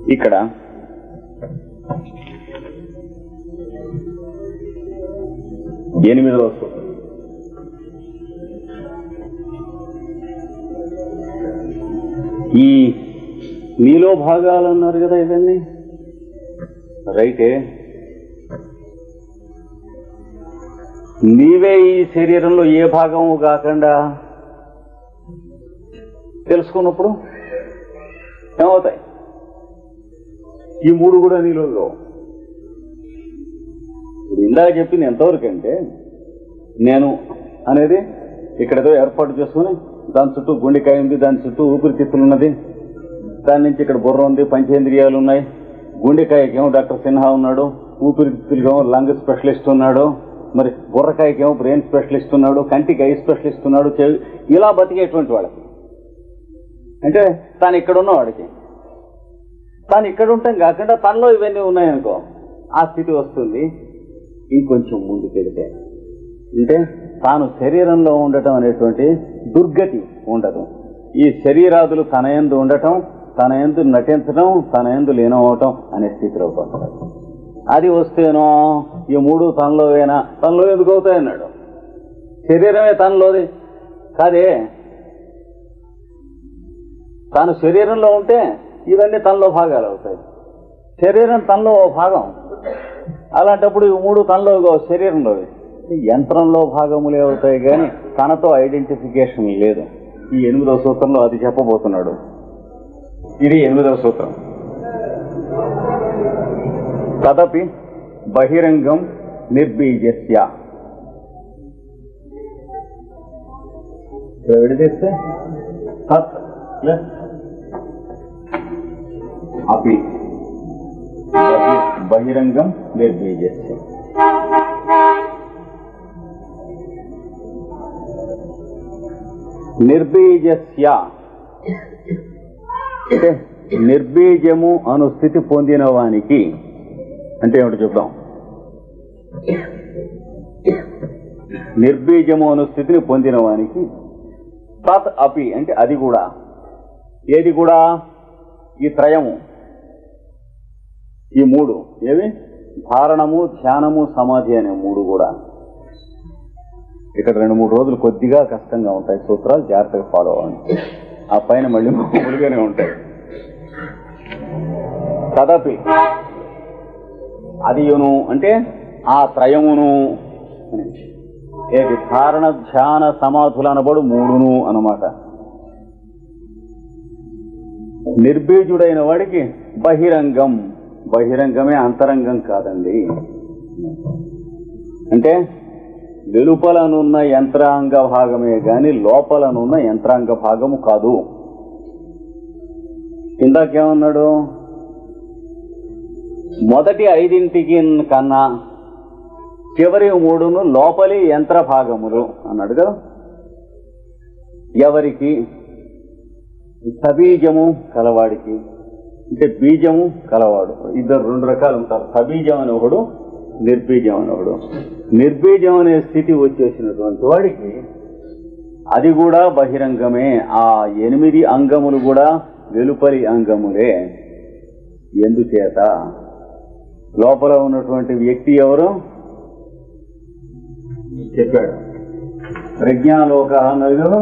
ఇక్కడ ఎనిమిదవ సూత్రం ఈ నీలో భాగాలు అన్నారు కదా ఇవన్నీ రైటే నీవే ఈ శరీరంలో ఏ భాగము కాకుండా తెలుసుకున్నప్పుడు ఏమవుతాయి ఈ మూడు కూడా నీలో లేవు. ఇప్పుడు ఇందాక చెప్పింది ఎంతవరకు అంటే నేను అనేది ఇక్కడతో ఏర్పాటు చేసుకుని దాని చుట్టూ గుండెకాయ ఉంది దాని చుట్టూ ఊపిరితిత్తులు ఉన్నది దాని నుంచి ఇక్కడ బుర్ర ఉంది పంచేంద్రియాలు ఉన్నాయి గుండెకాయకేమో డాక్టర్ సిన్హా ఉన్నాడు ఊపిరితిత్తులకేమో లంగ్ స్పెషలిస్ట్ ఉన్నాడు మరి బుర్రకాయకేమో బ్రెయిన్ స్పెషలిస్ట్ ఉన్నాడు కంటికి ఐ స్పెషలిస్ట్ ఉన్నాడు చెవి ఇలా బతికేటువంటి వాళ్ళకి అంటే తాను ఇక్కడ ఉన్నవాడికి తాను ఇక్కడ ఉంటాం కాకుండా తనలో ఇవన్నీ ఉన్నాయనుకో ఆ స్థితి వస్తుంది ఇంకొంచెం ముందుకెడితే అంటే తాను శరీరంలో ఉండటం అనేటువంటి దుర్గతి ఉండదు ఈ శరీరాదులు తన ఎందు ఉండటం తన ఎందు నటించడం తన ఎందు లీనమవటం అనే స్థితిలోకి వస్తాడు అది వస్తేనో ఈ మూడు తనలోవేనా తనలో ఎందుకు అవుతాయన్నాడు శరీరమే తనలోది కాదే తాను శరీరంలో ఉంటే ఇవన్నీ తనలో భాగాలు అవుతాయి శరీరం తనలో ఓ భాగం అలాంటప్పుడు ఈ మూడు తనలో ఇగో శరీరంలోవి యంత్రంలో భాగములే అవుతాయి కానీ తనతో ఐడెంటిఫికేషన్ లేదు ఈ ఎనిమిదవ సూత్రంలో అది చెప్పబోతున్నాడు ఇది ఎనిమిదవ సూత్రం తదపి బహిరంగం నిర్బీజస్య ఇక్కడ విడదీస్తే తత్ ప్లస్ అపి బహి- బహిరంగం నిర్బీజస్య నిర్బీజస్య అంటే నిర్బీజము అను స్థితి పొందిన వానికి అంటే ఏమిటి చూద్దాం నిర్బీజము అను స్థితిని పొందిన వానికి తత్ అపి అంటే అది కూడా ఏది కూడా ఈ త్రయము ఈ మూడు ఏవి ధారణము ధ్యానము సమాధి అనే మూడు కూడా ఇక్కడ రెండు మూడు రోజులు కొద్దిగా కష్టంగా ఉంటాయి సూత్రాలు జాగ్రత్తగా ఫాలో అవ్వండి ఆ పైన మళ్ళీ మామూలుగానే ఉంటాయి తదపి అదియును అంటే ఆ త్రయమును అని. ఏది ధారణ ధ్యాన సమాధులు అనబడు మూడును అన్నమాట నిర్బీజుడైన వాడికి బహిరంగం బహిరంగమే అంతరంగం కాదండి అంటే వెలుపలనున్న యంత్రాంగ భాగమే గాని లోపలనున్న యంత్రాంగ భాగము కాదు ఇందాకేమన్నాడు మొదటి ఐదింటికి కన్నా చివరి మూడును లోపలి యంత్ర భాగములు అన్నాడు కదా ఎవరికి సబీజము కలవాడికి అంటే బీజము కలవాడు ఇద్దరు రెండు రకాలు ఉంటారు సబీజం అని ఒకడు నిర్బీజం అని ఒకడు నిర్బీజం అనే స్థితి వచ్చేసినటువంటి వాడికి అది కూడా బహిరంగమే ఆ ఎనిమిది అంగములు కూడా వెలుపలి అంగములే ఎందుచేత లోపల ఉన్నటువంటి వ్యక్తి ఎవరు చెప్పాడు ప్రజ్ఞాలోక అన్నది కదా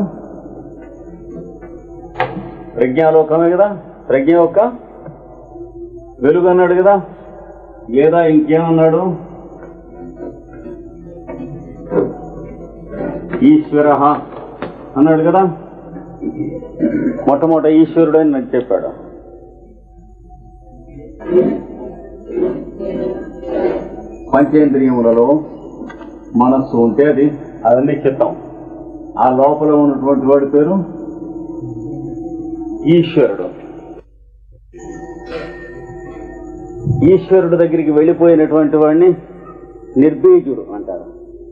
ప్రజ్ఞాలోకమే కదా ప్రజ్ఞ యొక్క వెలుగు అన్నాడు కదా లేదా ఇంకేమన్నాడు ఈశ్వర అన్నాడు కదా మొట్టమొదట ఈశ్వరుడు అని నాకు చెప్పాడు పంచేంద్రియములలో మనస్సు ఉంటే అది అవన్నీ చిత్తం ఆ లోపల ఉన్నటువంటి వాడి పేరు ఈశ్వరుడు ఈశ్వరుడు దగ్గరికి వెళ్ళిపోయినటువంటి వాడిని నిర్బీజుడు అంటారు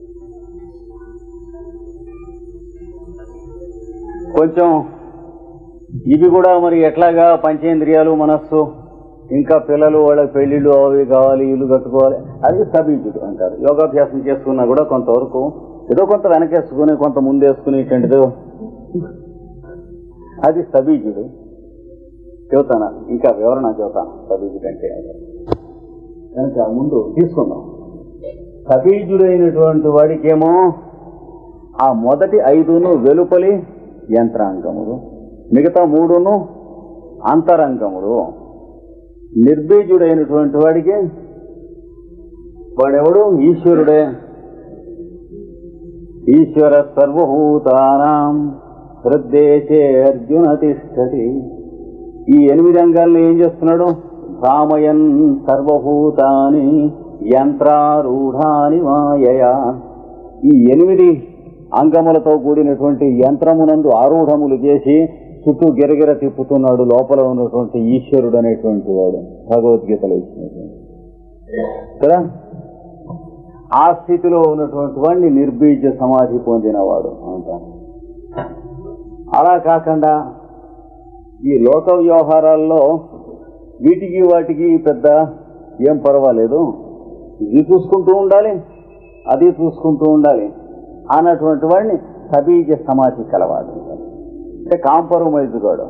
కొంచెం ఇవి కూడా మరి ఎట్లాగా పంచేంద్రియాలు మనస్సు ఇంకా పిల్లలు వాళ్ళ పెళ్లిళ్ళు అవి కావాలి ఇల్లు కట్టుకోవాలి అది సబీజుడు అంటారు యోగాభ్యాసం చేసుకున్నా కూడా కొంతవరకు ఏదో కొంత వెనకేసుకుని కొంత ముందేసుకుని ఇటువంటిదో అది సబీజుడు చెబుతాను ఇంకా వివరణ చెబుతాను సబీజుడు అంటే కనుక ముందు తీసుకుందాం సబీజుడైనటువంటి వాడికేమో ఆ మొదటి ఐదును వెలుపలి యంత్రాంగములు మిగతా మూడును అంతరంగములు నిర్బీజుడైనటువంటి వాడికి వాడెవడు ఈశ్వరుడే ఈశ్వర సర్వభూతానాం హృద్దేశే అర్జున తిష్టతి ఈ ఎనిమిది అంగాలను ఏం చేస్తున్నాడు భ్రామయన్ సర్వభూతాని యంత్రారూఢాని మాయయా ఈ ఎనిమిది అంగములతో కూడినటువంటి యంత్రమునందు ఆరూఢములు చేసి చుట్టూ గిరగిర తిప్పుతున్నాడు లోపల ఉన్నటువంటి ఈశ్వరుడు అనేటువంటి వాడు భగవద్గీతలో ఇచ్చినటువంటి కదా ఆ స్థితిలో ఉన్నటువంటి వాడిని నిర్బీజ సమాధి పొందినవాడు అంటారు అలా కాకుండా ఈ లోక వ్యవహారాల్లో వీటికి వాటికి పెద్ద ఏం పర్వాలేదు ఇది చూసుకుంటూ ఉండాలి అది చూసుకుంటూ ఉండాలి అన్నటువంటి వాడిని సబీజ సమాధి కలవాడు అంటే కాంప్రమైజ్ కాడు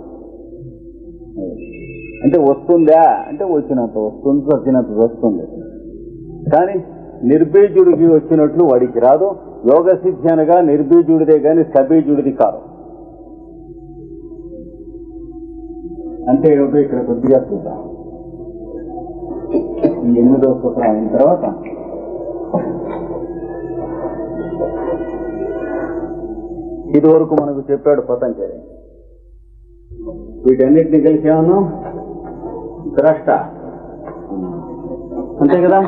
అంటే వస్తుందా అంటే వచ్చినంత వస్తుంది వచ్చినంత వస్తుంది కానీ నిర్బీజుడికి వచ్చినట్లు వాడికి రాదు యోగ సిద్ధి అనగా నిర్బీజుడిదే కానీ సబీజుడిది కాదు అంటే ఏమిటో ఇక్కడ కొద్దిగా చూద్దాం ఈ ఎనిమిదవ సూత్రం అయిన తర్వాత ఇది వరకు మనకు చెప్పాడు పతంజలి వీటన్నిటిని కలిసి ఏమన్నాం ద్రష్ట అంతే కదా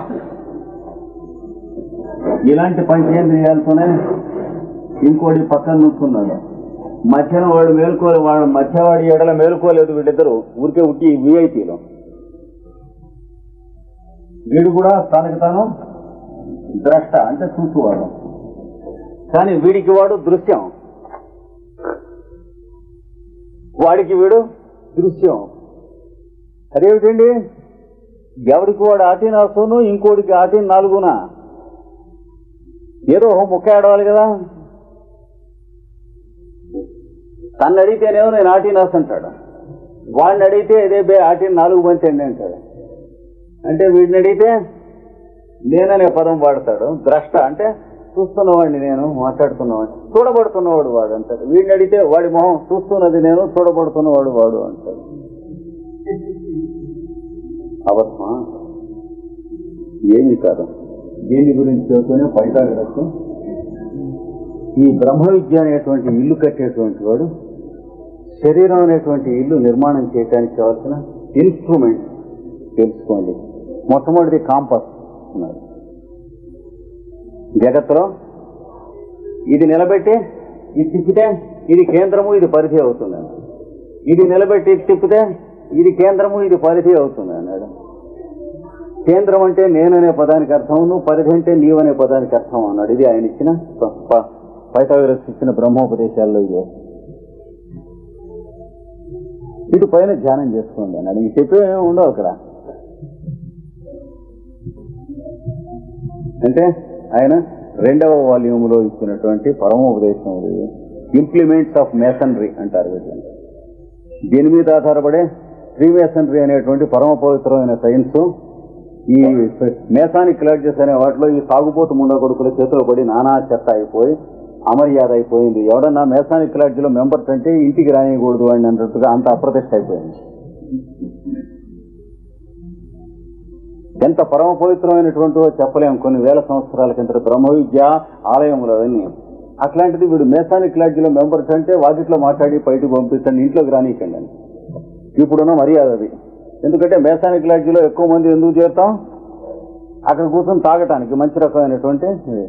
ఇలాంటి పంచేంద్రియాలతోనే ఇంకోటి పక్కన నుంచున్నాడు మధ్యన వాడు మేల్కోలే వాడు మధ్యవాడి ఎడల మేల్కోలేదు వీళ్ళిద్దరు ఊరికే ఉట్టి విఐపీలు వీడు కూడా తనకు తాను ద్రష్ట అంటే చూసువాడు కానీ వీడికి వాడు దృశ్యం వాడికి వీడు దృశ్యం అదేమిటండి ఎవరికి వాడు ఆటిన అసోను ఇంకోటికి ఆటిన నాలుగునా ఏదో ఒక ముక్క ఆడవాలి కదా తను అడిగితేనేమో నేను ఆటినాస్ అంటాడు వాడిని అడిగితే ఇదే బే ఆటిన నాలుగు మంచి అండి అంటాడు అంటే వీడిని అడిగితే నేననే పదం వాడతాడు ద్రష్ట అంటే చూస్తున్నవాడిని నేను మాట్లాడుతున్నవాడిని చూడబడుతున్నవాడు వాడు అంటాడు వీడిని అడిగితే వాడి మొహం చూస్తున్నది నేను చూడబడుతున్నవాడు వాడు అంటాడు అబద్ధమా ఏమీ కాదు దీని గురించి చదువుతూనే పైతాగడచ్చు ఈ బ్రహ్మ విద్య అనేటువంటి ఇల్లు కట్టేటువంటి వాడు శరీరం అనేటువంటి ఇల్లు నిర్మాణం చేయడానికి కావాల్సిన ఇన్స్ట్రుమెంట్ తెలుసుకోండి మొట్టమొదటిది కాంపస్ ఉన్నారు జగత్తులో ఇది నిలబెట్టి ఇది తిప్పితే ఇది కేంద్రము ఇది పరిధి అవుతుంది అన్నాడు. ఇది నిలబెట్టి ఇది తిప్పితే ఇది కేంద్రము ఇది పరిధి అవుతుంది అన్నాడు కేంద్రం అంటే నేననే పదానికి అర్థం నువ్వు పరిధి అంటే నీవనే పదానికి అర్థం అన్నాడు ఇది ఆయన ఇచ్చిన పైతాగరస్ ఇచ్చిన బ్రహ్మోపదేశాల్లో ఇది ఒకటి. ఇటు పైన ధ్యానం చేసుకోండి అన్నాడు ఇంక చెప్పేమేమి ఉండవు అక్కడ అంటే ఆయన రెండవ వాల్యూమ్ లో ఇచ్చినటువంటి పరమోపదేశం ఇది ఇంప్లిమెంట్స్ ఆఫ్ మేసనరీ అంటారు వీటిని దీని మీద ఆధారపడే ఫ్రీ మేసనరీ అనేటువంటి పరమ పవిత్రమైన సైన్స్ ఈ మేసానిక్ క్లాడ్జెస్ అనే వాటిలో ఈ సాగుపోతు ముండ కొడుకుల చేతిలో పడి నానా చెత్త అయిపోయి అమర్యాద అయిపోయింది ఎవడన్నా మేసానిక్ క్లాడ్జిలో మెంబర్స్ అంటే ఇంటికి రానియకూడదు అని అన్నట్టుగా అంత అప్రతిష్ట అయిపోయింది ఎంత పరమ పవిత్రమైనటువంటివో చెప్పలేం కొన్ని వేల సంవత్సరాల కింద బ్రహ్మ విద్య ఆలయములు అవన్నీ అట్లాంటిది వీడు మేసానిక్ లాడ్జిలో మెంబర్స్ అంటే వాకిట్లో మాట్లాడి బయటకు పంపించండి ఇంట్లోకి రానియకండి అని ఇప్పుడున్న మర్యాద అది ఎందుకంటే మేసానిక్ లాడ్జిలో ఎక్కువ మంది ఎందుకు చేరుతాం అక్కడ కూర్చొని తాగటానికి మంచి రకమైనటువంటి ఇది.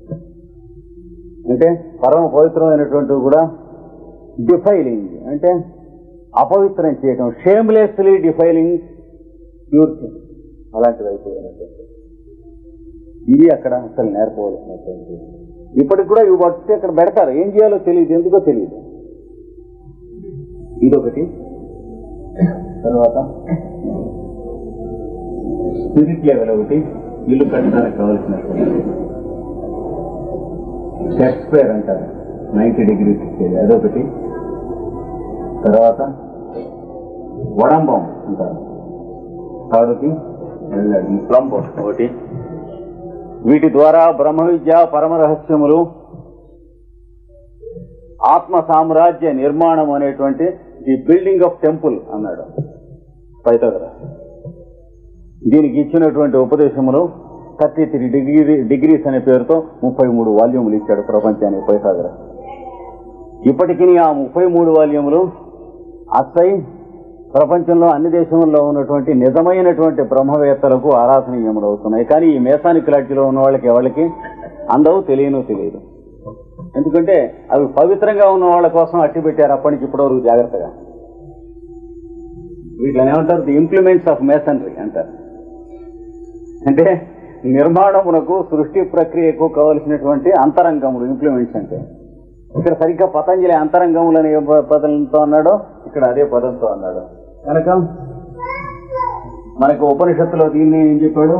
అంటే పరమ పవిత్రమైనటువంటివి కూడా డిఫైలింగ్ అంటే అపవిత్రం చేయటం షేమ్లెస్లీ డిఫైలింగ్ ప్యూరిటీ అలాంటివి అయిపోయినటువంటి ఇది అక్కడ అసలు నేర్పవలసినటువంటి ఇప్పటికి కూడా ఇవి పట్టి అక్కడ పెడతారు ఏం చేయాలో తెలియదు ఎందుకో తెలియదు ఇదొకటి తర్వాత స్పిరిట్ లెవెల్ ఒకటి ఇల్లు కట్టడానికి కావాల్సినటువంటి సెట్ స్క్వేర్ అంటారు నైన్టీ డిగ్రీస్ ఇచ్చేది అదొకటి తర్వాత వడంబం అంటారు తాడుకి వెళ్ళాడు ప్లంబం ఒకటి వీటి ద్వారా బ్రహ్మ విద్య పరమ రహస్యములు ఆత్మ సామ్రాజ్య నిర్మాణం అనేటువంటి ది బిల్డింగ్ ఆఫ్ టెంపుల్ అన్నాడు పైతగర దీనికి ఇచ్చినటువంటి ఉపదేశములు థర్టీ త్రీ డిగ్రీ డిగ్రీస్ అనే పేరుతో ముప్పై మూడు వాల్యూములు ఇచ్చాడు ప్రపంచానికి పైతగర ఇప్పటికీ ఆ ముప్పై మూడు వాల్యూములు అసై ప్రపంచంలో అన్ని దేశముల్లో ఉన్నటువంటి నిజమైనటువంటి బ్రహ్మవేత్తలకు ఆరాధనీయములు అవుతున్నాయి కానీ ఈ మేసానిక్ లాడ్జిలో ఉన్న వాళ్ళకి ఎవరికి అందవు తెలియను తెలియదు ఎందుకంటే అవి పవిత్రంగా ఉన్న వాళ్ళ కోసం అట్టి పెట్టారు అప్పటి నుంచి ఇప్పటి వరకు జాగ్రత్తగా వీటిని ఏమంటారు ది ఇంప్లిమెంట్స్ ఆఫ్ మేసనరీ అంటారు అంటే నిర్మాణమునకు సృష్టి ప్రక్రియకు కావలసినటువంటి అంతరంగములు ఇంప్లిమెంట్స్ అంటే ఇక్కడ సరిగ్గా పతంజలి అంతరంగములు అనే ప- పదంతో అన్నాడో ఇక్కడ అదే పదంతో అన్నాడు కనుక మనకు ఉపనిషత్తులో దీన్ని ఏం చెప్పాడు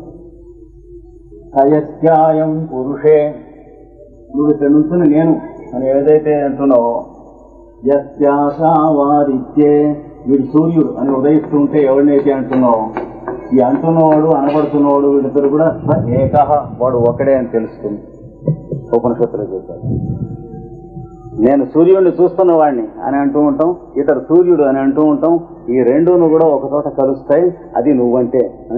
అయస్యాయం పురుషే నువ్వు ఇక్కడ నుంచుని నేను అని ఏదైతే అంటున్నావో యస్యాశావాదిత్యే వీడు సూర్యుడు అని ఉదయిస్తూ ఉంటే ఎవరినైతే అంటున్నావు ఈ అంటున్నవాడు అనబడుతున్నవాడు వీళ్ళిద్దరు కూడా ఏకహ వాడు ఒకడే అని తెలుస్తుంది ఉపనిషత్తులో చెప్పారు నేను సూర్యుడిని చూస్తున్న వాడిని అని అంటూ ఉంటాం ఇతడు సూర్యుడు అని అంటూ ఉంటాం ఈ రెండును కూడా ఒక చోట కలుస్తాయి అది నువ్వంటే